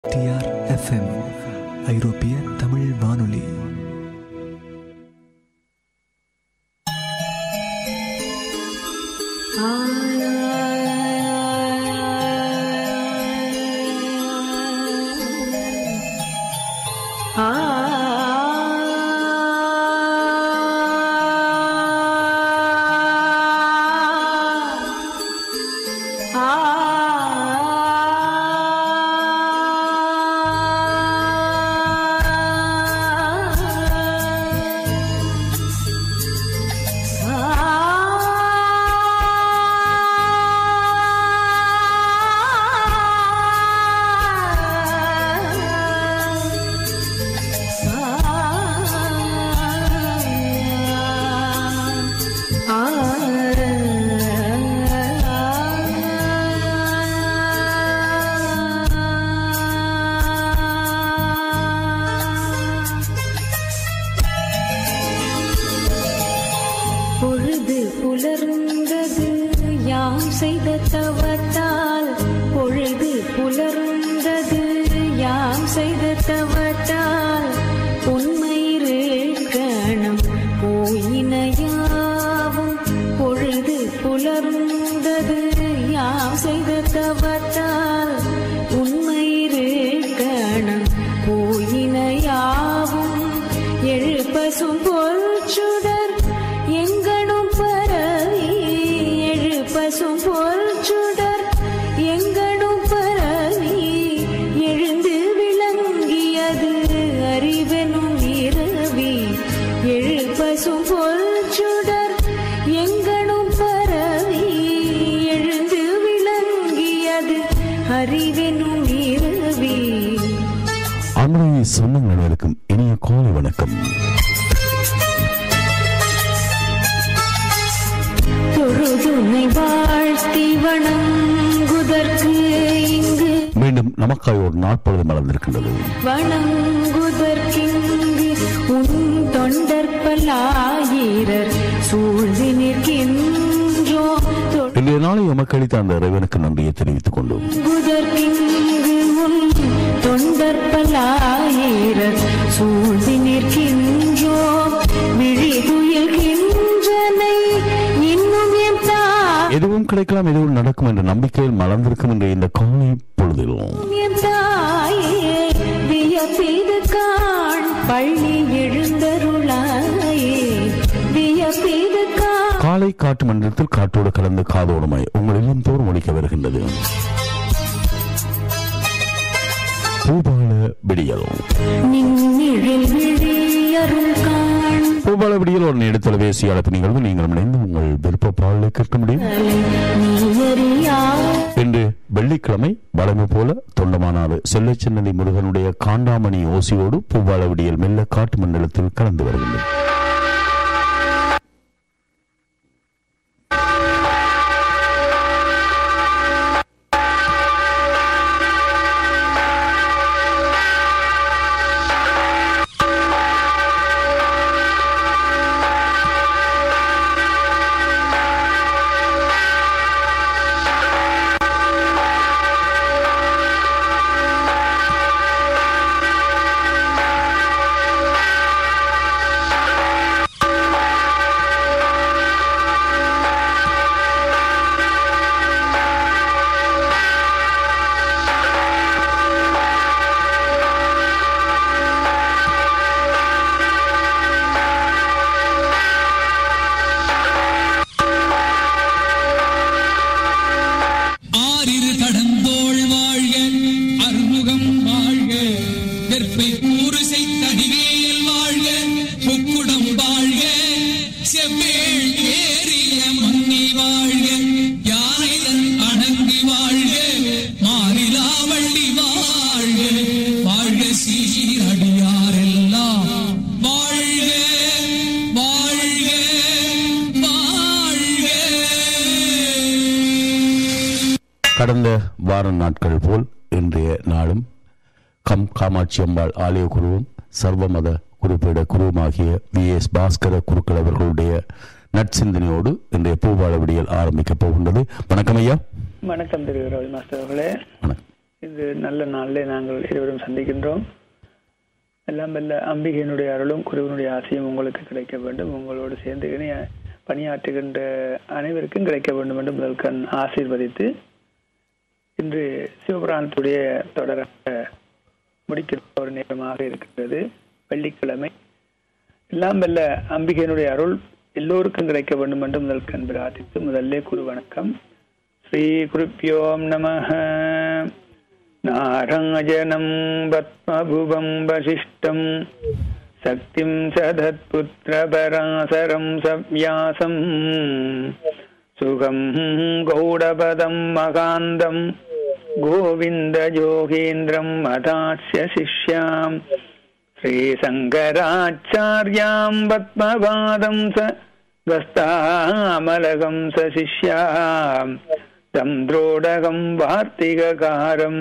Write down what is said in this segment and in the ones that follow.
TR FM ஐரோப்பிய தமிழ் வானொலி பொழுது புலர்ந்தது யாம் செய்த தவத்தால் பொழுது புலர்ந்தது யாம் செய்த தவத்தால் உண்மையிரு கணம் போயினையாவும் பொழுது புலர்ந்தது யாம் செய்த தவத்தால் உண்மையிரு கணம் போயினையாவும் எழுப்பசும் பொல் சுடர் எங்கனும் பரவி எழுப்பசும் பொல் சுடர் எங்கனும் பரவி எழுந்து விளங்கியது அறிவெனும் இரவி எழுப்பசும் பொல் சுடர் எங்கனும் பரவி எழுந்து விளங்கியது அறிவெனும் இரவி அன்றைய சொந்தங்கள் அனைவருக்கும் இனிய காலை வணக்கம் தொழுதுனை வாழ்த்தி வணங்குதற்கு இங்கு மீண்டும் நமக்காய் ஒரு நாட்பொழுது மலர்ந்திருக்கின்றது வணங்குதற்கிங்கு உன் தொண்டற்பலாயிரர் சூழ்ந்து நிற்கின்றோம் இன்றைய நாளை எமக்களித்த அந்த இறைவனுக்கு நன்றியை தெரிவித்துக் கொண்டோம் தொங்குதற்கிங்கு உன் தொண்டற்பலாயிரர் சூழ்ந்து நிற்கின்றோம் விழிதுயில்கின்றனை இன்னும் என் தா எதுவும் கிடைக்கலாம் எதுவும் நடக்கும் என்ற நம்பிக்கையில் மலர்ந்திருக்கும் என்ற இந்த காலை பொழுதிலும் என் தாயே வியப்பெய்து காண் பள்ளி எழுந்தருளாயே வியப்பெய்து காண் காலை காட்டு மண்டலத்தில் காற்றோடு கலந்து காதோடுமாய் உங்கள் இல்லம் தோறும் ஒழிக்க வருகின்றது பூபால விடியல் நின்னிழில் விழியருள் காண் பூபால விடியல் ஒரு நெடுத்தொலைபேசி அழைப்பு நிகழ்வு நீங்கள் இணைந்து உங்கள் விருப்ப பாடலை கேட்க முடியும் நீயறியா இன்று வெள்ளிக்கிழமை வழமை போல தொண்டமானாறு செல்லச்சின்னதி முருகனுடைய காண்டாமணி ஓசையோடு பூவாள விடியல் மெல்ல காட்டு மண்டலத்தில் கலந்து வருகின்றது ஆறிரு கடந்தோள் வாழ்க அறுமுகம் வாழ்க வெற்பை கூறு செய்தடிவேல் வாழ்க முக்குடம் வாழ்க செவ்வேள் ஏறிய மன்னி வாழ்க யானைதன் அடங்கி வாழ்க மாறிலா வள்ளி வாழ்க வாழ்க சீரடியாரெல்லாம் வாழ்க வாழ்க வாழ்க கடந்த வார நாட்கள் போல் இன்றைய நாளும் கம் காமாட்சி அம்பாள் ஆலய குருவும் சர்வமத குறிப்பிட குருவுமாகிய வி எஸ் பாஸ்கர குருக்கள் அவர்களுடைய நற்சிந்தனையோடு இன்றைய பூபால விடியல் ஆரம்பிக்கப் போகின்றது வணக்கம் ஐயா வணக்கம் திரு ரவி மாஸ்டர் அவர்களே வணக்கம் இது நல்ல நாளிலே நாங்கள் இருவரும் சந்திக்கின்றோம் எல்லாம் வல்ல அம்பிகையினுடைய அருளும் குருவினுடைய ஆசையும் உங்களுக்கு கிடைக்க வேண்டும் உங்களோடு சேர்ந்து இணைய பணியாற்றுகின்ற அனைவருக்கும் கிடைக்க வேண்டும் என்று முதல் கண் ஆசீர்வதித்து இன்று சிவபுராணத்துடைய தொடராக முடிக்கிற ஒரு நேரமாக இருக்கின்றது வெள்ளிக்கிழமை எல்லாம் வல்ல அம்பிகையினுடைய அருள் எல்லோருக்கும் கிடைக்க வேண்டும் என்று முதல் கண் பிரார்த்தித்து முதல்ல குரு வணக்கம் ஸ்ரீ குருப்பியோம் நமः நாராயணம் பத்மபுவம் வசிஷ்டம் சக்திம் சதத்புத்திரபராசரம் சவ்யாசம் சுகம் கௌடபதம் மகாந்தம் கோவிந்த யோகேந்திரம் மதாஸ்ய சிஷ்யாம் श्रीशङ्कराचार्याम् पद्मपादम् स गस्तामलगम् स शिष्याम् तम् द्रोडगम् वार्तिककारम्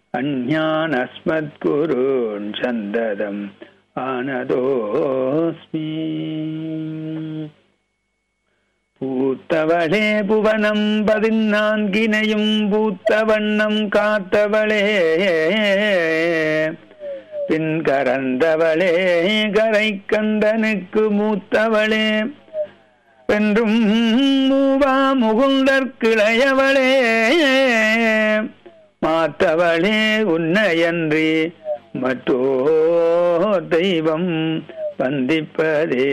अन्यानस्मद्गुरून् सन्ददम् आनदोऽस्मि பூத்தவளே புவனம் பதினான்கினையும் பூத்த வண்ணம் காத்தவளே பின் கரந்தவளே கரை கந்தனுக்கு மூத்தவளே என்றும் மூவா முகுந்தற்கிளையவளே மாத்தவளே உன்னையன்றி மற்றோ தெய்வம் வந்திப்பதே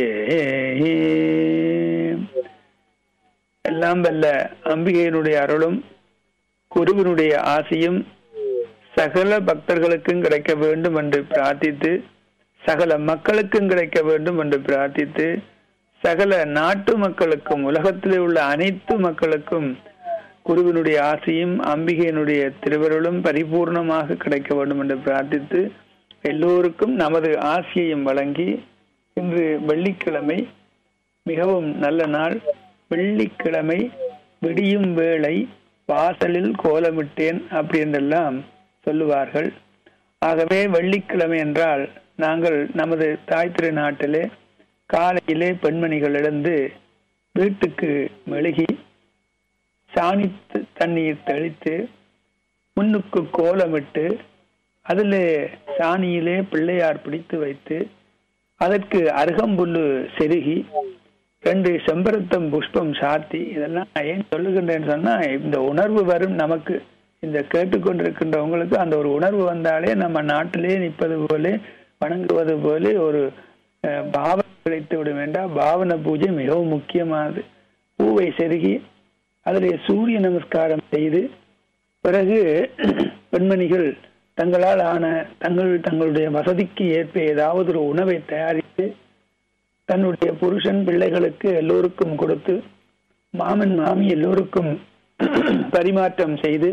எல்லாம் வல்ல அம்பிகையினுடைய அருளும் குருவினுடைய ஆசையும் சகல பக்தர்களுக்கும் கிடைக்க வேண்டும் என்று பிரார்த்தித்து சகல மக்களுக்கும் கிடைக்க வேண்டும் என்று பிரார்த்தித்து சகல நாட்டு மக்களுக்கும் உலகத்திலே உள்ள அனைத்து மக்களுக்கும் குருவினுடைய ஆசையும் அம்பிகையினுடைய திருவருளும் பரிபூர்ணமாக கிடைக்க வேண்டும் என்று பிரார்த்தித்து எல்லோருக்கும் நமது ஆசையையும் வழங்கி இன்று வெள்ளிக்கிழமை மிகவும் நல்ல நாள் வெள்ளிக்கிழமை விடியும் வேளை வாசலில் கோலமிட்டேன் அப்படி என்றெல்லாம் சொல்லுவார்கள் ஆகவே வெள்ளிக்கிழமை என்றால் நாங்கள் நமது தாய் திரு நாட்டிலே காலையிலே பெண்மணிகள் எழுந்து வீட்டுக்கு மெழுகி சாணி தண்ணீர் தெளித்து முன்னுக்கு கோலமிட்டு அதிலே சாணியிலே பிள்ளையார் பிடித்து வைத்து அதற்கு அருகம்புல்லு செருகி ரெண்டு செம்பருத்தம் புஷ்பம் சாத்தி இதெல்லாம் ஏன் சொல்லுகின்றேன்னு சொன்னா இந்த உணர்வு வரும் நமக்கு இந்த கேட்டுக்கொண்டிருக்கின்றவங்களுக்கு அந்த ஒரு உணர்வு வந்தாலே நம்ம நாட்டிலே நிற்பது போல வணங்குவது போல ஒரு பாவனை கிடைத்து விட வேண்டாம் பாவன பூஜை மிகவும் முக்கியமானது பூவை செருகி அதிலே சூரிய நமஸ்காரம் செய்து பிறகு பெண்மணிகள் தங்களால் ஆன தங்கள் தங்களுடைய வசதிக்கு ஏற்ப ஏதாவது ஒரு உணவை தயாரித்து தன்னுடைய புருஷன் பிள்ளைகளுக்கு எல்லோருக்கும் கொடுத்து மாமன் மாமி எல்லோருக்கும் பரிமாற்றம் செய்து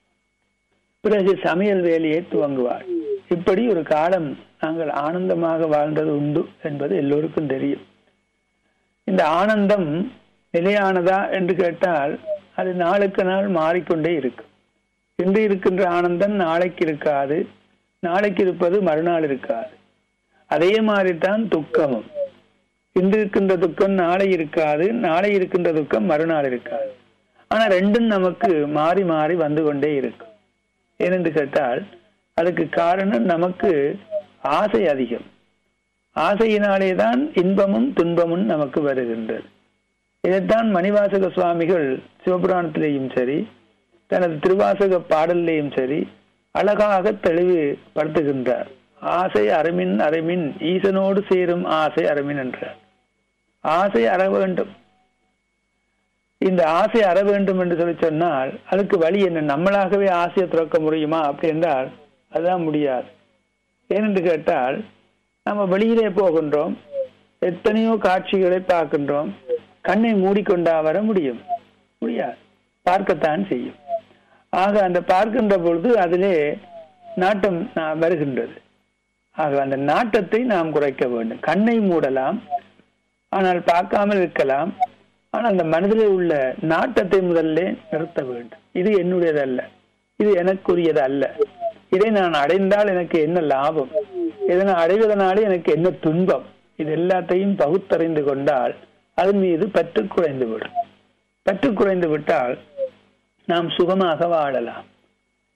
பிறகு சமையல் வேலையை துவங்குவார் இப்படி ஒரு காலம் நாங்கள் ஆனந்தமாக வாழ்ந்தது உண்டு என்பது எல்லோருக்கும் தெரியும் இந்த ஆனந்தம் நிலையானதா என்று கேட்டால் அது நாளுக்கு நாள் மாறிக்கொண்டே இருக்கும் இன்று இருக்கின்ற ஆனந்தம் நாளைக்கு இருக்காது நாளைக்கு இருப்பது மறுநாள் இருக்காது அதே மாதிரிதான் துக்கமும் இன்று இருக்கின்ற துக்கம் நாளை இருக்காது நாளை இருக்கின்ற துக்கம் மறுநாள் இருக்காது ஆனா ரெண்டும் நமக்கு மாறி மாறி வந்து கொண்டே இருக்கும் ஏனென்று கேட்டால் அதுக்கு காரணம் நமக்கு ஆசை அதிகம் ஆசையினாலே தான் இன்பமும் துன்பமும் நமக்கு வருகின்றது இதைத்தான் மணிவாசக சுவாமிகள் சிவபுராணத்திலேயும் சரி தனது திருவாசக பாடல்லையும் சரி அழகாக தெளிவுபடுத்துகின்றார் ஆசை அரமின் அரமின் ஈசனோடு சேரும் ஆசை அரமின் என்றார் ஆசை அற வேண்டும் இந்த ஆசை அற வேண்டும் என்று சொல்லி சொன்னால் அதுக்கு வழி என்ன நம்மளாகவே ஆசையை துறக்க முடியுமா அப்படி என்றால் அதுதான் முடியாது ஏனென்று கேட்டால் நம்ம வெளியிலே போகின்றோம் எத்தனையோ காட்சிகளை பார்க்கின்றோம் கண்ணை மூடிக்கொண்டா வர முடியும் முடியாது பார்க்கத்தான் செய்யும் ஆக அந்த பார்க்கின்ற பொழுது அதிலே நாட்டம் வருகின்றது ஆக அந்த நாட்டத்தை நாம் குறைக்க வேண்டும் கண்ணை மூடலாம் ஆனால் பார்க்காமல் இருக்கலாம் ஆனால் அந்த மனதிலே உள்ள நாட்டத்தை முதல்ல நிறுத்த வேண்டும் இது என்னுடையதல்ல இது எனக்குரியது அல்ல இதை நான் அடைந்தால் எனக்கு என்ன லாபம் இதனை அடைவதனாலே எனக்கு என்ன துன்பம் இது எல்லாத்தையும் பகுத்தறிந்து கொண்டால் அதன் மீது பற்று குறைந்து விடும் பற்று குறைந்து விட்டால் நாம் சுகமாக வாழலாம்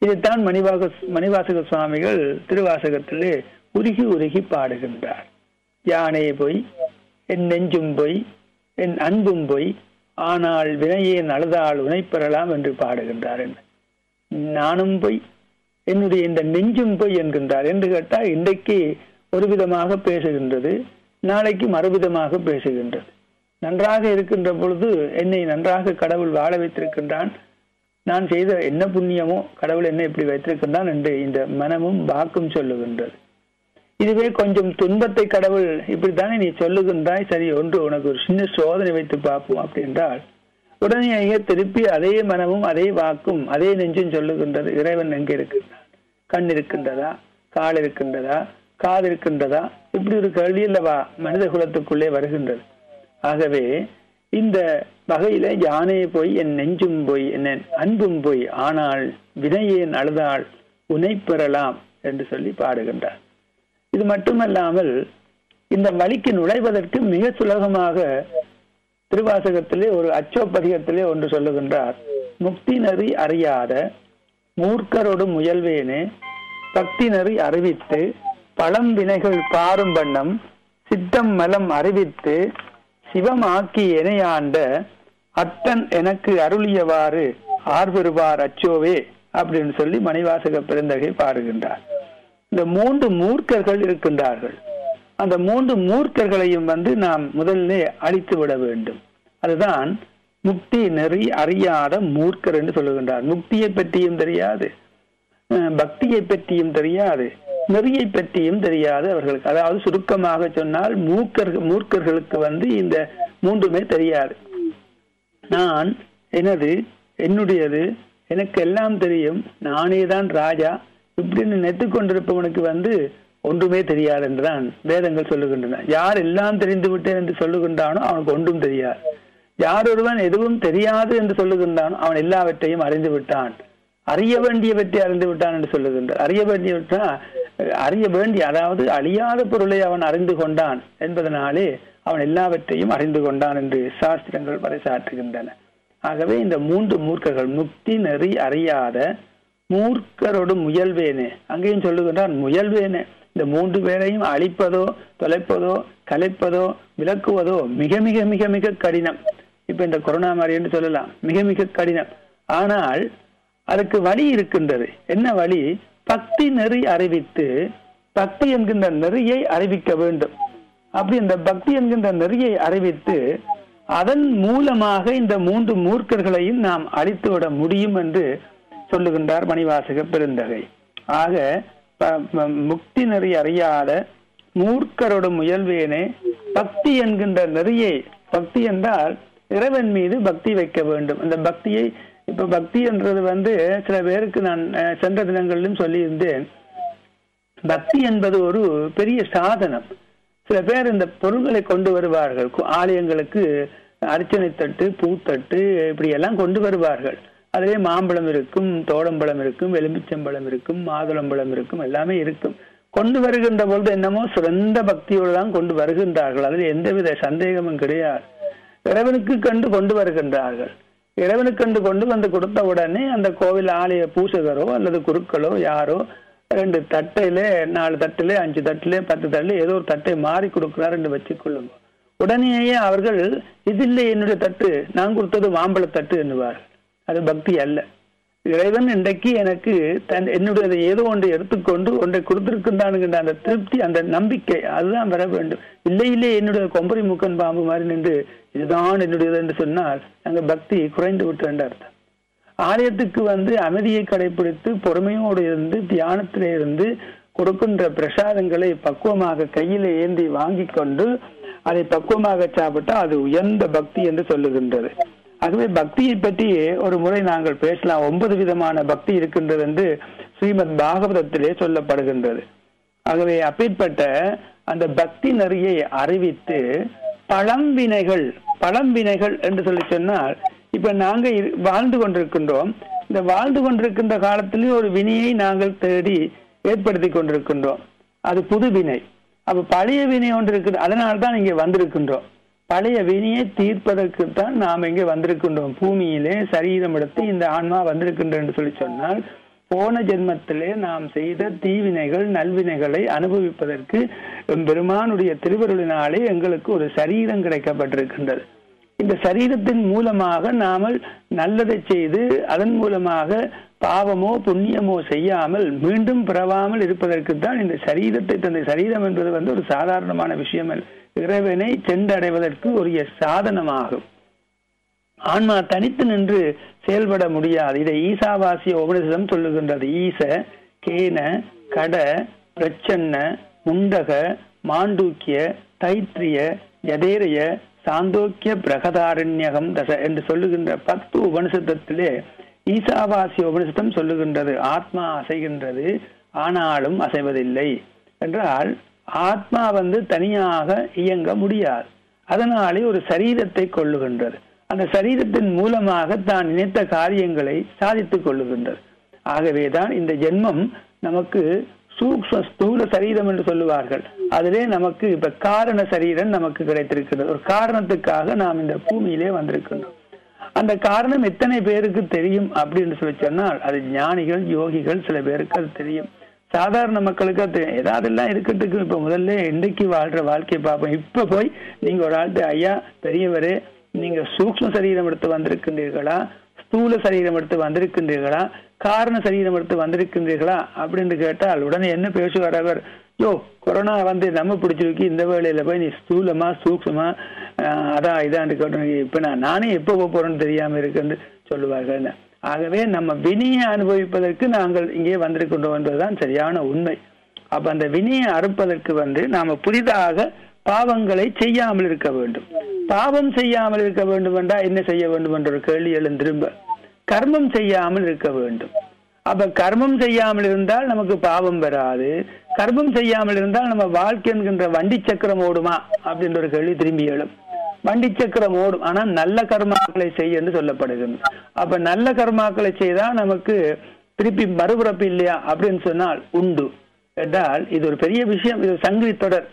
இதைத்தான் மணிவாக மணிவாசக சுவாமிகள் திருவாசகத்திலே உருகி உருகி பாடுகின்றார் யானே பொய் என் நெஞ்சும் பொய் என் அன்பும் பொய் ஆனால் வினையேன் அழுதால் உனை பெறலாம் என்று பாடுகின்றார் என்ன நானும் பொய் என்னுடைய இந்த நெஞ்சும் பொய் என்கின்றார் என்று கேட்டால் இன்றைக்கு ஒரு விதமாக பேசுகின்றது நாளைக்கு மறுவிதமாக பேசுகின்றது நன்றாக இருக்கின்ற பொழுது என்னை நன்றாக கடவுள் வாழ வைத்திருக்கின்றான் நான் செய்த என்ன புண்ணியமோ கடவுள் என்னை இப்படி வைத்திருக்கின்றான் என்று இந்த மனமும் வாக்கும் சொல்லுகின்றது இதுவே கொஞ்சம் துன்பத்தை கடவுள் இப்படித்தானே நீ சொல்லுகின்றாய் சரி ஒன்று உனக்கு ஒரு சின்ன சோதனை வைத்து பார்ப்போம் அப்படின்றால் உடனேயே திருப்பி அதே மனமும் அதே வாக்கும் அதே நெஞ்சும் சொல்லுகின்றது இறைவன் எங்கே இருக்கின்றான் கண் இருக்கின்றதா கால் இருக்கின்றதா காது இருக்கின்றதா இப்படி ஒரு கேள்வி அல்லவா மனித குலத்துக்குள்ளே வருகின்றது ஆகவே இந்த வகையில யானே போய் என் நெஞ்சும் போய் என் அன்பும் போய் ஆனால் வினையேன் அழுதாள் உனை பெறலாம் என்று சொல்லி பாடுகின்றார் இது மட்டுமல்லாமல் இந்த வழிக்கு நுழைவதற்கு மிக சுலபமாக திருவாசகத்திலே ஒரு அச்சோப்பதிகத்திலே ஒன்று சொல்லுகின்றார் முக்தி நெறி அறியாத மூர்க்கரோடு முயல்வேனே பக்தி நெறி அறிவித்து பழம் வினைகள் பாரும் வண்ணம் சித்தம் மலம் அறிவித்து சிவமாக்கி இணையாண்ட அத்தன் எனக்கு அருளியவாறு ஆர்வருவார் அச்சோவே அப்படின்னு சொல்லி மணிவாசக பெருந்தகை பாடுகின்றார் இந்த மூன்று மூர்க்கர்கள் இருக்கின்றார்கள் அந்த மூன்று மூர்க்கர்களையும் வந்து நாம் முதல்ல அழித்து விட வேண்டும் அதுதான் முக்தி நெறி அறியாத மூர்க்கர் என்று சொல்லுகின்றார் முக்தியை பற்றியும் தெரியாது அஹ், பக்தியை பற்றியும் தெரியாது நெறியை பற்றியும் தெரியாது அவர்களுக்கு அதாவது சுருக்கமாக சொன்னால் மூக்கர் மூர்க்கர்களுக்கு வந்து இந்த மூன்றுமே தெரியாது நான் எனது என்னுடையது எனக்கு எல்லாம் தெரியும் நானே தான் ராஜா இப்படின்னு நெத்து கொண்டிருப்பவனுக்கு வந்து ஒன்றுமே தெரியாது என்றுதான் வேதங்கள் சொல்லுகின்றன யார் எல்லாம் தெரிந்து விட்டேன் என்று சொல்லுகின்றானோ அவனுக்கு ஒன்றும் தெரியாது யார் ஒருவன் எதுவும் தெரியாது என்று சொல்லுகின்றானோ அவன் எல்லாவற்றையும் அறிந்து விட்டான் அறிய வேண்டியவற்றை அறிந்து விட்டான் என்று சொல்லுகின்றார் அறிய வேண்டியவற்றா அறிய வேண்டிய அதாவது அழியாத பொருளை அவன் அறிந்து கொண்டான் என்பதனாலே அவன் எல்லாவற்றையும் அறிந்து கொண்டான் என்று சாஸ்திரங்கள் பறைசாற்றுகின்றன ஆகவே இந்த மூன்று மூர்க்கர்கள் முக்தி நெறி அறியாத மூர்க்கரோடு முயல்வேனே அங்கேயும் சொல்லுகின்றான் முயல்வேனே இந்த மூன்று பேரையும் அழிப்பதோ தொலைப்பதோ கலைப்பதோ விளக்குவதோ மிக மிக மிக மிக கடினம் இப்ப இந்த கொரோனா மாதிரி என்று சொல்லலாம் மிக மிக கடினம் ஆனால் அதுக்கு வழி இருக்கின்றது என்ன வழி பக்தி நெறி அறிவித்து பக்தி என்கின்ற நெறியை அறிவிக்க வேண்டும் அப்படி இந்த பக்தி என்கின்ற நெறியை அறிவித்து அதன் மூலமாக இந்த மூன்று மூர்க்கர்களையும் நாம் அழித்து விட முடியும் என்று சொல்லுகின்றார் மணிவாசக பெருந்தகை ஆக ப- ப- முக்தி நெறி அறியாத மூர்க்கரோட முயல்வேனே பக்தி என்கின்ற நெறியை பக்தி என்றால் இறைவன் மீது பக்தி வைக்க வேண்டும் அந்த பக்தியை இப்ப பக்தி என்றது வந்து சில பேருக்கு நான் அஹ், சென்ற தினங்களிலும் சொல்லியிருந்தேன் பக்தி என்பது ஒரு பெரிய சாதனம் சில பேர் இந்த பொருள்களை கொண்டு வருவார்கள் கு- ஆலயங்களுக்கு அர்ச்சனை தட்டு பூத்தட்டு இப்படி எல்லாம் கொண்டு வருவார்கள் அதிலே மாம்பழம் இருக்கும் தோடம்பழம் இருக்கும் எலுமிச்சம்பழம் இருக்கும் மாதுளம்பழம் இருக்கும் எல்லாமே இருக்கும் கொண்டு வருகின்ற பொழுது என்னமோ சிறந்த பக்தியோடு தான் கொண்டு வருகின்றார்கள் அதில் எந்தவித சந்தேகமும் கிடையாது இறைவனுக்கு கண்டு கொண்டு வருகின்றார்கள் இறைவனுக்கு கண்டு கொண்டு வந்து கொடுத்த உடனே அந்த கோவில் ஆலய பூசகரோ அல்லது குருக்களோ யாரோ ரெண்டு தட்டையில நாலு தட்டிலே அஞ்சு தட்டிலே பத்து தட்டிலே ஏதோ ஒரு தட்டை மாறி கொடுக்கிறார் என்று வச்சுக்கொள்ளுங்க உடனேயே அவர்கள் இது இல்லை என்னுடைய தட்டு நான் கொடுத்தது மாம்பழ தட்டு என்னுவார் அது பக்தி அல்ல இறைவன் இன்றைக்கு எனக்கு தன் என்னுடைய ஏதோ ஒன்றை எடுத்துக்கொண்டு ஒன்றை கொடுத்திருக்கின்றானுங்கிற அந்த திருப்தி அந்த நம்பிக்கை அதுதான் வர வேண்டும் இல்லை இல்லை என்னுடைய கொம்பரி முக்கன் பாம்பு மாதிரி நின்று இதுதான் என்னுடையது என்று சொன்னால் அங்க பக்தி குறைந்து விட்டு என்று அர்த்தம் ஆலயத்துக்கு வந்து அமைதியை கடைபிடித்து பொறுமையோடு இருந்து தியானத்திலே இருந்து கொடுக்கின்ற பிரசாதங்களை பக்குவமாக கையில ஏந்தி வாங்கி கொண்டு அதை பக்குவமாக சாப்பிட்டா அது உயர்ந்த பக்தி என்று சொல்லுகின்றது ஆகவே பக்தியை பற்றி ஒரு முறை நாங்கள் பேசலாம் ஒன்பது விதமான பக்தி இருக்கின்றது என்று ஸ்ரீமத் பாகவதத்திலே சொல்லப்படுகின்றது ஆகவே அப்பேற்பட்ட அந்த பக்தி நெறியை அறிவித்து பழம்பினைகள் பழம்பினைகள் என்று சொல்லி சொன்னால் இப்ப நாங்க இரு- வாழ்ந்து கொண்டிருக்கின்றோம் இந்த வாழ்ந்து கொண்டிருக்கின்ற காலத்திலே ஒரு வினையை நாங்கள் தேடி ஏற்படுத்தி கொண்டிருக்கின்றோம் அது புது வினை அப்ப பழைய வினை ஒன்று இருக்குது அதனால தான் இங்கே வந்திருக்கின்றோம் பழைய வினையை தீர்ப்பதற்கு தான் நாம் இங்கே வந்திருக்கின்றோம் பூமியிலே சரீரம் எடுத்து இந்த ஆன்மா வந்திருக்கின்ற என்று சொல்லி சொன்னால் போன ஜென்மத்திலே நாம் செய்த தீவினைகள் நல்வினைகளை அனுபவிப்பதற்கு பெருமானுடைய திருவருளினாலே எங்களுக்கு ஒரு சரீரம் கிடைக்கப்பட்டிருக்கின்றது இந்த சரீரத்தின் மூலமாக நாமல் நல்லதை செய்து அதன் மூலமாக பாவமோ புண்ணியமோ செய்யாமல் மீண்டும் பிறவாமல் இருப்பதற்கு தான் இந்த சரீரத்தை தந்த சரீரம் என்பது வந்து ஒரு சாதாரணமான விஷயம் அல்ல இறைவனை சென்றடைவதற்கு ஒரு சாதனமாகும் ஆன்மா தனித்து நின்று செயல்பட முடியாது இதை ஈசாவாசிய உபனிஷதம் சொல்லுகின்றது ஈச கேன கட பிரச்சன்ன முண்டக மாண்டூக்கிய தைத்திரிய யதேரிய சாந்தோக்கிய பிரகதாரண்யகம் தச என்று சொல்லுகின்ற பத்து உபனிஷத்திலே ஈசாவாசிய உபனிஷத்தம் சொல்லுகின்றது ஆத்மா அசைகின்றது ஆனாலும் அசைவதில்லை என்றால் ஆத்மா வந்து தனியாக இயங்க முடியாது அதனாலே ஒரு சரீரத்தை கொள்ளுகின்றது அந்த சரீரத்தின் மூலமாக தான் நினைத்த காரியங்களை சாதித்துக் கொள்ளுகின்றது ஆகவேதான் இந்த ஜென்மம் நமக்கு சூக்ஷ்ம ஸ்தூல சரீரம் என்று சொல்லுவார்கள் அதிலே நமக்கு இப்ப காரண சரீரம் நமக்கு கிடைத்திருக்கிறது ஒரு காரணத்துக்காக நாம் இந்த பூமியிலே வந்திருக்கின்றோம் அந்த காரணம் எத்தனை பேருக்கு தெரியும் அப்படின்னு சொல்லி சொன்னால் அது ஞானிகள் யோகிகள் சில பேருக்கு அது தெரியும் சாதாரண மக்களுக்கு அது ஏதாவதெல்லாம் இருக்கட்டுக்கு இப்ப முதல்ல இன்றைக்கு வாழ்ற வாழ்க்கையை பார்ப்போம் இப்ப போய் நீங்க ஒரு ஆள்கிட்ட ஐயா பெரியவரே நீங்க சூக்ஷ்ம சரீரம் எடுத்து வந்திருக்கின்றீர்களா ஸ்தூல சரீரம் எடுத்து வந்திருக்கின்றீர்களா காரண சரீரம் எடுத்து வந்திருக்கின்றீர்களா அப்படின்னு கேட்டால் உடனே என்ன பேசுவார் அவர் யோ கொரோனா வந்து நம்ம பிடிச்சிருக்கு இந்த வேலையில போய் நீ ஸ்தூலமா சூக்ஷமா ஆஹ் அதான் இதான்னு கேட்டு இப்ப நான் நானே எப்போ போக போறேன்னு தெரியாம இருக்குன்னு சொல்லுவார்கள் ஆகவே நம்ம வினியை அனுபவிப்பதற்கு நாங்கள் இங்கே வந்திருக்கின்றோம் என்பதுதான் சரியான உண்மை அப்ப அந்த வினியை அறுப்பதற்கு வந்து நாம புதிதாக பாவங்களை செய்யாமல் இருக்க வேண்டும் பாவம் செய்யாமல் இருக்க வேண்டும் என்றா என்ன செய்ய வேண்டும் என்ற ஒரு கேள்வி எழும் திரும்ப கர்மம் செய்யாமல் இருக்க வேண்டும் அப்ப கர்மம் செய்யாமல் இருந்தால் நமக்கு பாவம் வராது கர்மம் செய்யாமல் இருந்தால் நம்ம வாழ்க்கை என்கின்ற வண்டி சக்கரம் ஓடுமா அப்படின்ற ஒரு கேள்வி திரும்பி எழும் வண்டி சக்கரம் ஓடும் ஆனா நல்ல கர்மாக்களை செய்ய என்று சொல்லப்படுகிறது அப்ப நல்ல கர்மாக்களை செய்தா நமக்கு திருப்பி மறுபிறப்பு இல்லையா அப்படின்னு சொன்னால் உண்டு என்றால் இது ஒரு பெரிய விஷயம் இது சங்கிலி தொடர்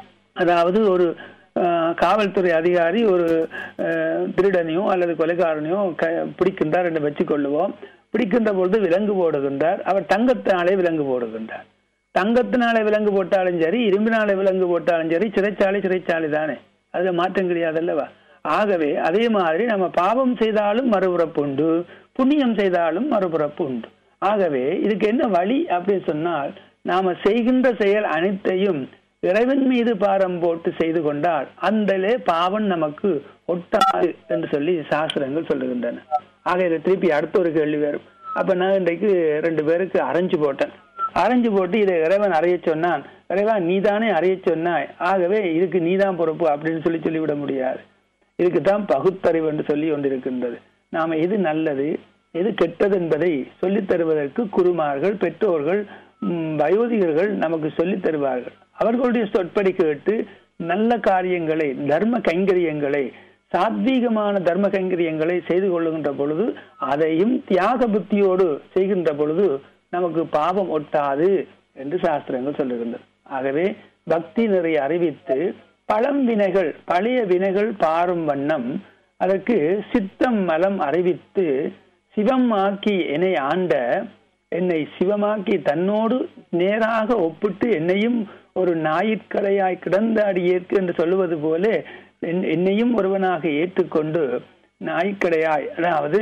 அதாவது ஒரு அஹ், காவல்துறை அதிகாரி ஒரு அஹ், திருடனையோ அல்லது கொலைகாரனையோ க பிடிக்கின்றார் என்று வச்சுக்கொள்ளுவோம் பிடிக்கின்ற பொழுது விலங்கு போடுகின்றார் அவர் தங்கத்தினாலே விலங்கு போடுகின்றார் தங்கத்தினாலே விலங்கு போட்டாலும் சரி இரும்பினாலே விலங்கு போட்டாலும் சரி சிறைச்சாலை சிறைச்சாலை தானே அதுல மாற்றம் கிடையாது அல்லவா ஆகவே அதே மாதிரி நம்ம பாவம் செய்தாலும் மறுபிறப்பு உண்டு புண்ணியம் செய்தாலும் மறுபிறப்பு உண்டு ஆகவே இதுக்கு என்ன வழி அப்படின்னு சொன்னால் நாம செய்கின்ற செயல் அனைத்தையும் இறைவன் மீது பாரம் போட்டு செய்து கொண்டால் அந்தலே பாவம் நமக்கு ஒட்டாது என்று சொல்லி சாஸ்திரங்கள் சொல்லுகின்றன ஆக இதை திருப்பி அடுத்த ஒரு கேள்வி வரும் அப்ப நான் இன்றைக்கு ரெண்டு பேருக்கு அரைஞ்சு போட்டேன் அரைஞ்சு போட்டு இதை இறைவன் அறைய சொன்னான் இறைவன் நீதானே அறைய சொன்னாய் ஆகவே இதுக்கு நீதான் பொறுப்பு அப்படின்னு சொல்லி சொல்லிவிட முடியாது இதுக்கு தான் பகுத்தறிவு என்று சொல்லி கொண்டிருக்கின்றது நாம எது நல்லது எது கெட்டது என்பதை சொல்லித் தருவதற்கு குருமார்கள் பெற்றோர்கள் ம், வயோதிகர்கள் நமக்கு சொல்லித் தருவார்கள் அவர்களுடைய சொற்படி கேட்டு நல்ல காரியங்களை தர்ம கைங்கரியங்களை சாத்வீகமான தர்ம கைங்கரியங்களை செய்து கொள்ளுகின்ற பொழுது அதையும் தியாக புத்தியோடு செய்கின்ற பொழுது நமக்கு பாவம் ஒட்டாது என்று சாஸ்திரங்கள் சொல்லுகின்றன ஆகவே பக்தி நிறைய அறிவித்து பழம் வினைகள் பழைய வினைகள் பாரும் வண்ணம் அதற்கு சித்தம் மலம் அறிவித்து சிவம் ஆக்கி என்னை ஆண்ட என்னை சிவமாக்கி தன்னோடு நேராக ஒப்பிட்டு என்னையும் ஒரு ஞாயிற்கலையாய் கிடந்த அடியேற்கு என்று சொல்லுவது போல என்- என்னையும் ஒருவனாக ஏற்றுக்கொண்டு நாய்க்கடையாய் அதாவது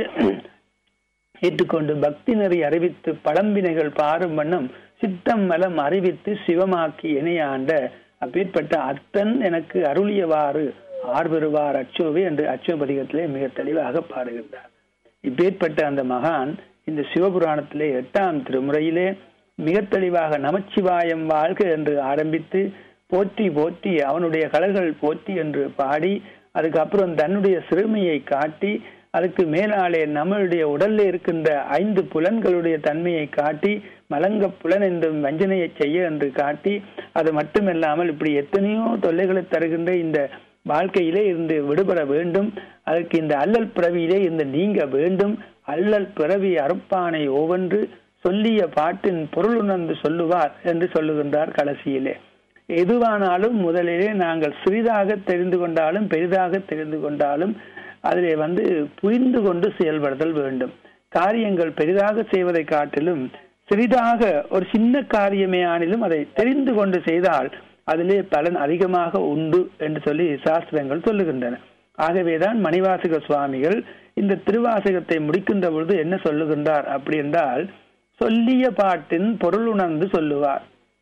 ஏற்றுக்கொண்டு பக்தி நெறி அறிவித்து பழம்பினைகள் பாரும் வண்ணம் சித்தம் மலம் அறிவித்து சிவமாக்கி இணையாண்ட அப்பேற்பட்ட அத்தன் எனக்கு அருளியவாறு ஆர்வருவார் அச்சோவே என்று அச்சோபதிகத்திலே மிக தெளிவாக பாடுகின்றார் இப்பேற்பட்ட அந்த மகான் இந்த சிவபுராணத்திலே எட்டாம் திருமுறையிலே மிக தெளிவாக நமச்சிவாயம் வாழ்க என்று ஆரம்பித்து போற்றி போற்றி அவனுடைய கலர்கள் போற்றி என்று பாடி அதுக்கப்புறம் தன்னுடைய சிறுமையை காட்டி அதுக்கு மேலாலே நம்மளுடைய உடல்ல இருக்கின்ற ஐந்து புலன்களுடைய தன்மையை காட்டி மலங்க புலன் என்றும் வஞ்சனையை செய்ய என்று காட்டி அது மட்டுமில்லாமல் இப்படி எத்தனையோ தொல்லைகளை தருகின்ற இந்த வாழ்க்கையிலே இருந்து விடுபட வேண்டும் அதற்கு இந்த அல்லல் பிறவியிலே இருந்து நீங்க வேண்டும் அல்லல் பிறவி அறுப்பானை ஒவ்வொன்று சொல்லிய பாட்டின் பொருள் உணர்ந்து சொல்லுவார் என்று சொல்லுகின்றார் கடைசியிலே எதுவானாலும் முதலிலே நாங்கள் சிறிதாக தெரிந்து கொண்டாலும் பெரிதாக தெரிந்து கொண்டாலும் அதிலே வந்து புரிந்து கொண்டு செயல்படுதல் வேண்டும் காரியங்கள் பெரிதாக செய்வதை காட்டிலும் சிறிதாக ஒரு சின்ன காரியமே ஆனிலும் அதை தெரிந்து கொண்டு செய்தால் அதிலே பலன் அதிகமாக உண்டு என்று சொல்லி சாஸ்திரங்கள் சொல்லுகின்றன ஆகவேதான் மணிவாசக சுவாமிகள் இந்த திருவாசகத்தை முடிக்கின்ற பொழுது என்ன சொல்லுகின்றார் அப்படி என்றால் சொல்லிய பாட்டின் பொருள் உணர்ந்து சொல்லுவார்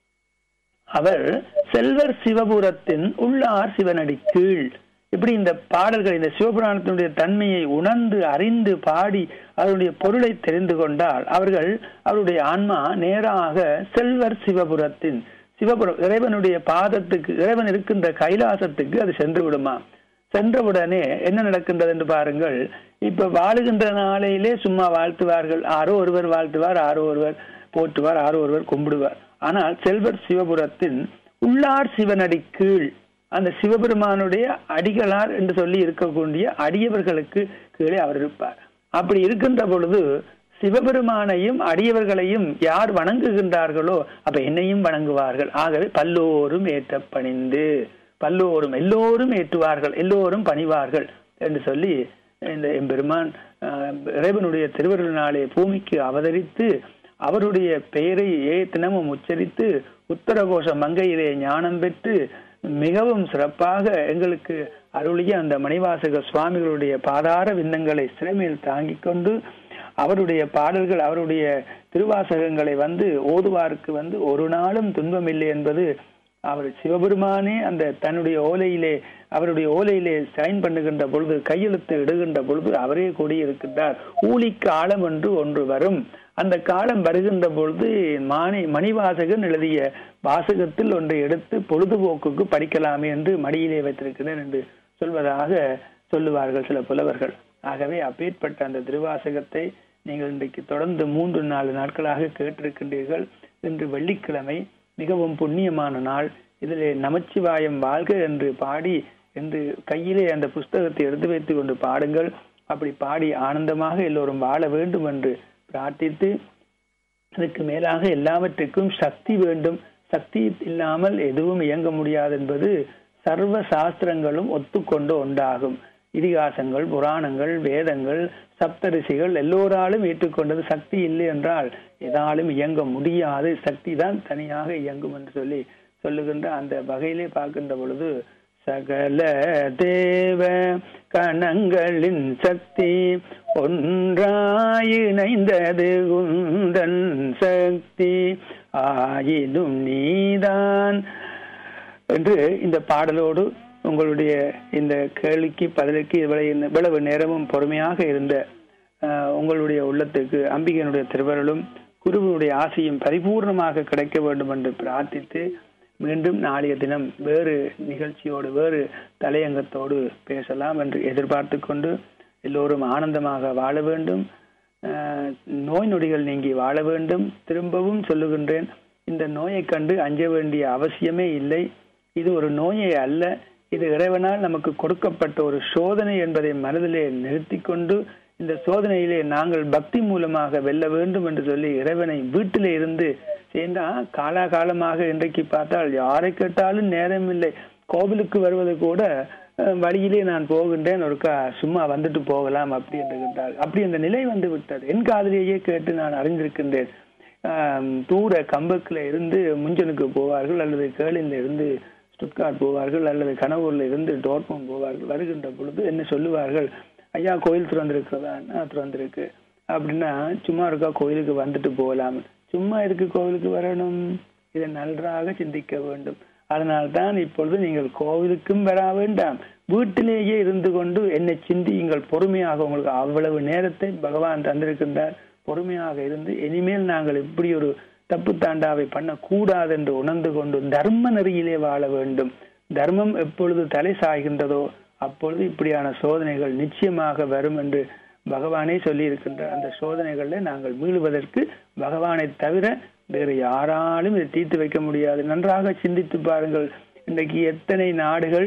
அவர் செல்வர் சிவபுரத்தின் உள்ளார் சிவனடி கீழ் இப்படி இந்த பாடல்கள் இந்த சிவபுராணத்தினுடைய தன்மையை உணர்ந்து அறிந்து பாடி அதனுடைய பொருளை தெரிந்து கொண்டால் அவர்கள் அவருடைய ஆன்மா நேராக செல்வர் சிவபுரத்தின் சிவபுரம் இறைவனுடைய பாதத்துக்கு இறைவன் இருக்கின்ற கைலாசத்துக்கு அது சென்று விடுமா சென்றவுடனே என்ன நடக்கின்றது என்று பாருங்கள் இப்ப வாழுகின்ற நாளையிலே சும்மா வாழ்த்துவார்கள் ஆரோ ஒருவர் வாழ்த்துவார் ஆரோ ஒருவர் போற்றுவார் ஆரோ ஒருவர் கும்பிடுவார் ஆனால் செல்வர் சிவபுரத்தின் உள்ளார் சிவனடி கீழ் அந்த சிவபெருமானுடைய அடிகளார் என்று சொல்லி இருக்கக்கூடிய அடியவர்களுக்கு கீழே அவர் இருப்பார் அப்படி இருக்கின்ற பொழுது சிவபெருமானையும் அடியவர்களையும் யார் வணங்குகின்றார்களோ அப்ப என்னையும் வணங்குவார்கள் ஆகவே பல்லோரும் ஏற்ற பணிந்து பல்லோரும் எல்லோரும் ஏற்றுவார்கள் எல்லோரும் பணிவார்கள் என்று சொல்லி இந்த எம்பெருமான் ஆஹ், இறைவனுடைய திருவருளினாலே பூமிக்கு அவதரித்து அவருடைய பெயரை ஏ தினமும் உச்சரித்து உத்தரகோஷ மங்கையிலே ஞானம் பெற்று மிகவும் சிறப்பாக எங்களுக்கு அருளிய அந்த மணிவாசக சுவாமிகளுடைய பாதார விந்தங்களை சிறைமையில் தாங்கிக் கொண்டு அவருடைய பாடல்கள் அவருடைய திருவாசகங்களை வந்து ஓதுவாருக்கு வந்து ஒரு நாளும் துன்பமில்லை என்பது அவர் சிவபெருமானே அந்த தன்னுடைய ஓலையிலே அவருடைய ஓலையிலே சைன் பண்ணுகின்ற பொழுது கையெழுத்து இடுகின்ற பொழுது அவரே கூடியிருக்கின்றார் ஊழி காலம் என்று ஒன்று வரும் அந்த காலம் வருகின்ற பொழுது மாணி மணிவாசகன் எழுதிய வாசகத்தில் ஒன்றை எடுத்து பொழுதுபோக்குக்கு படிக்கலாமே என்று மடியிலே வைத்திருக்கிறேன் என்று சொல்வதாக சொல்லுவார்கள் சில புலவர்கள் ஆகவே அப்பேற்பட்ட அந்த திருவாசகத்தை நீங்கள் இன்றைக்கு தொடர்ந்து மூன்று நாலு நாட்களாக கேட்டிருக்கின்றீர்கள் இன்று வெள்ளிக்கிழமை மிகவும் புண்ணியமான நாள் இதிலே நமச்சிவாயம் வாழ்க என்று பாடி என்று கையிலே அந்த புஸ்தகத்தை எடுத்து வைத்துக் கொண்டு பாடுங்கள் அப்படி பாடி ஆனந்தமாக எல்லோரும் வாழ வேண்டும் என்று பிரார்த்தித்து அதுக்கு மேலாக எல்லாவற்றுக்கும் சக்தி வேண்டும் சக்தி இல்லாமல் எதுவும் இயங்க முடியாது என்பது சர்வ சாஸ்திரங்களும் ஒத்துக்கொண்ட ஒன்றாகும் இதிகாசங்கள் புராணங்கள் வேதங்கள் சப்தரிசிகள் எல்லோராலும் ஏற்றுக்கொண்டது சக்தி இல்லை என்றால் எதாலும் இயங்க முடியாது சக்தி தான் தனியாக இயங்கும் என்று சொல்லி சொல்லுகின்ற அந்த வகையிலே பார்க்கின்ற பொழுது சகல தேவ கணங்களின் சக்தி ஒன்றாயிணைந்தது குந்தன் சக்தி ஆயினும் நீதான் என்று இந்த பாடலோடு உங்களுடைய இந்த கேள்விக்கு பதிலுக்கு இவ்வளவு இவ்வளவு நேரமும் பொறுமையாக இருந்த ஆஹ், உங்களுடைய உள்ளத்துக்கு அம்பிகையினுடைய திருவருளும் குருவினுடைய ஆசையும் பரிபூர்ணமாக கிடைக்க வேண்டும் என்று பிரார்த்தித்து மீண்டும் நாளைய தினம் வேறு நிகழ்ச்சியோடு வேறு தலையங்கத்தோடு பேசலாம் என்று எதிர்பார்த்து கொண்டு எல்லோரும் ஆனந்தமாக வாழ வேண்டும் ஆஹ், நோய் நொடிகள் நீங்கி வாழ வேண்டும் திரும்பவும் சொல்லுகின்றேன் இந்த நோயை கண்டு அஞ்ச வேண்டிய அவசியமே இல்லை இது ஒரு நோயை அல்ல இது இறைவனால் நமக்கு கொடுக்கப்பட்ட ஒரு சோதனை என்பதை மனதிலே நிறுத்தி கொண்டு இந்த சோதனையிலே நாங்கள் பக்தி மூலமாக வெல்ல வேண்டும் என்று சொல்லி இறைவனை வீட்டிலே இருந்து சேர்ந்தா காலாகாலமாக இன்றைக்கு பார்த்தால் யாரை கேட்டாலும் நேரம் இல்லை கோவிலுக்கு வருவது கூட அஹ், வழியிலே நான் போகின்றேன் ஒருக்கா சும்மா வந்துட்டு போகலாம் அப்படி என்று கேட்டால் அப்படி அந்த நிலை வந்து விட்டது என் காதலிலேயே கேட்டு நான் அறிந்திருக்கின்றேன் ஆம், தூர கம்பக்கில் இருந்து முஞ்சனுக்கு போவார்கள் அல்லது கேளில இருந்து ஸ்டுட்கார்ட் போவார்கள் அல்லது கனவூர்ல இருந்து டோர்மன் போவார்கள் வருகின்ற பொழுது என்ன சொல்லுவார்கள் ஐயா கோயில் திறந்திருக்கிறதா என்ன திறந்திருக்கு அப்படின்னா சும்மா இருக்கா கோயிலுக்கு வந்துட்டு போகலாம் சும்மா இருக்கு கோவிலுக்கு வரணும் இதை நன்றாக சிந்திக்க வேண்டும் அதனால்தான் இப்பொழுது நீங்கள் கோவிலுக்கும் வர வேண்டாம் வீட்டிலேயே இருந்து கொண்டு என்னை சிந்தியுங்கள் பொறுமையாக உங்களுக்கு அவ்வளவு நேரத்தை பகவான் தந்திருக்கின்றார் பொறுமையாக இருந்து இனிமேல் நாங்கள் இப்படி ஒரு தப்பு தாண்டாவை பண்ணக்கூடாது என்று உணர்ந்து கொண்டு தர்ம நெறியிலே வாழ வேண்டும் தர்மம் எப்பொழுது தலை சாய்கின்றதோ அப்பொழுது இப்படியான சோதனைகள் நிச்சயமாக வரும் என்று பகவானே சொல்லி இருக்கின்றார் அந்த சோதனைகளில் நாங்கள் மீளுவதற்கு பகவானை தவிர வேறு யாராலும் இதை தீர்த்து வைக்க முடியாது நன்றாக சிந்தித்து பாருங்கள் இன்றைக்கு எத்தனை நாடுகள்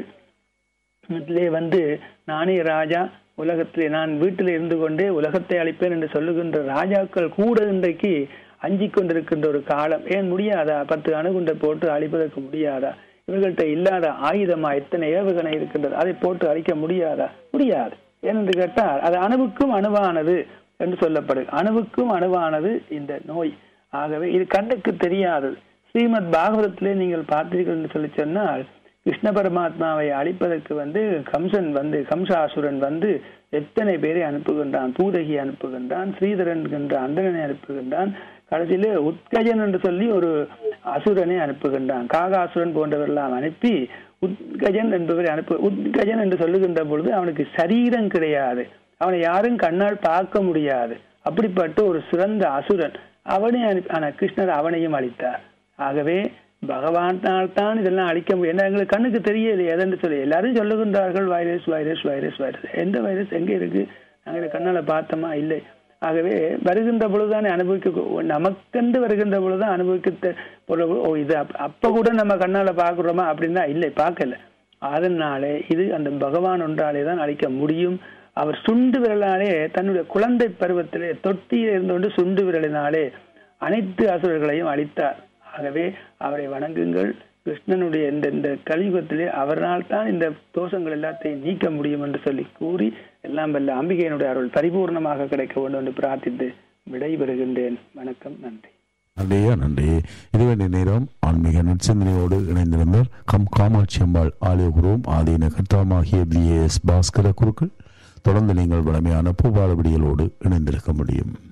இதிலே வந்து நானே ராஜா உலகத்திலே நான் வீட்டில் இருந்து கொண்டே உலகத்தை அழிப்பேன் என்று சொல்லுகின்ற ராஜாக்கள் கூட இன்றைக்கு அஞ்சிக் கொண்டிருக்கின்ற ஒரு காலம் ஏன் முடியாதா பத்து அணுகுண்டை போட்டு அழிப்பதற்கு முடியாதா இவர்கள்ட்ட இல்லாத ஆயுதமா எத்தனை ஏவுகணை இருக்கின்றது அதை போட்டு அழிக்க முடியாதா முடியாது ஏனென்று கேட்டால் அது அணுவுக்கும் அணுவானது என்று சொல்லப்படுது அணுவுக்கும் அணுவானது இந்த நோய் ஆகவே இது கண்ணுக்கு தெரியாதது ஸ்ரீமத் பாகவதத்திலே நீங்கள் பார்த்தீர்கள் என்று சொல்லி சொன்னால் கிருஷ்ண பரமாத்மாவை அழிப்பதற்கு வந்து கம்சன் வந்து கம்சாசுரன் வந்து எத்தனை பேரை அனுப்புகின்றான் பூதகி அனுப்புகின்றான் ஸ்ரீதரன் என்ற அந்தரனை அனுப்புகின்றான் கடைசியிலே உத்கஜன் என்று சொல்லி ஒரு அசுரனை அனுப்புகின்றான் காகாசுரன் போன்றவரெல்லாம் அனுப்பி உத்கஜன் என்பவரை அனுப்பு உத்கஜன் என்று சொல்லுகின்ற பொழுது அவனுக்கு சரீரம் கிடையாது அவனை யாரும் கண்ணால் பார்க்க முடியாது அப்படிப்பட்ட ஒரு சிறந்த அசுரன் அவனை அனுப்பி ஆனா கிருஷ்ணர் அவனையும் அளித்தார் ஆகவே பகவானால் தான் இதெல்லாம் அழிக்க முடியும் ஏன்னா எங்களுக்கு கண்ணுக்கு தெரியல எதென்று சொல்லி எல்லாரும் சொல்லுகின்றார்கள் வைரஸ் வைரஸ் வைரஸ் வைரஸ் எந்த வைரஸ் எங்க இருக்கு நாங்கள் இதை கண்ணால பார்த்தோமா இல்லை ஆகவே வருகின்ற பொழுதுதானே அனுபவிக்க நமக்கென்று வருகின்ற பொழுதுதான் அனுபவிக்க பொழுது ஓ இது அப்ப- அப்ப கூட நம்ம கண்ணால பாக்குறோமா அப்படின்னா இல்லை பார்க்கல அதனாலே இது அந்த பகவான் ஒன்றாலே தான் அழிக்க முடியும் அவர் சுண்டு விரலாலே தன்னுடைய குழந்தை பருவத்திலே தொட்டியில் இருந்து கொண்டு சுண்டு விரலினாலே அனைத்து அசுரர்களையும் அழித்தார் ஆகவே அவரை வணங்குங்கள் கிருஷ்ணனுடைய இந்த இந்த கலியுகத்திலே அவரால் தான் இந்த தோஷங்கள் எல்லாத்தையும் நீக்க முடியும் என்று சொல்லி கூறி எல்லாம் வல்ல அம்பிகையினுடைய அருள் பரிபூர்ணமாக கிடைக்க வேண்டும் என்று பிரார்த்தித்து விடைபெறுகின்றேன் வணக்கம் நன்றி நன்றியா நன்றி இதுவே நேரம் ஆன்மீக நற்சிந்தனையோடு இணைந்திருந்தார் கம் காமாட்சி அம்பாள் ஆலய குருவும் ஆதீன கர்த்தாமாகிய வி எஸ் பாஸ்கர குருக்கள் தொடர்ந்து நீங்கள் வளமையான பூபாலபடிகளோடு இணைந்திருக்க முடியும்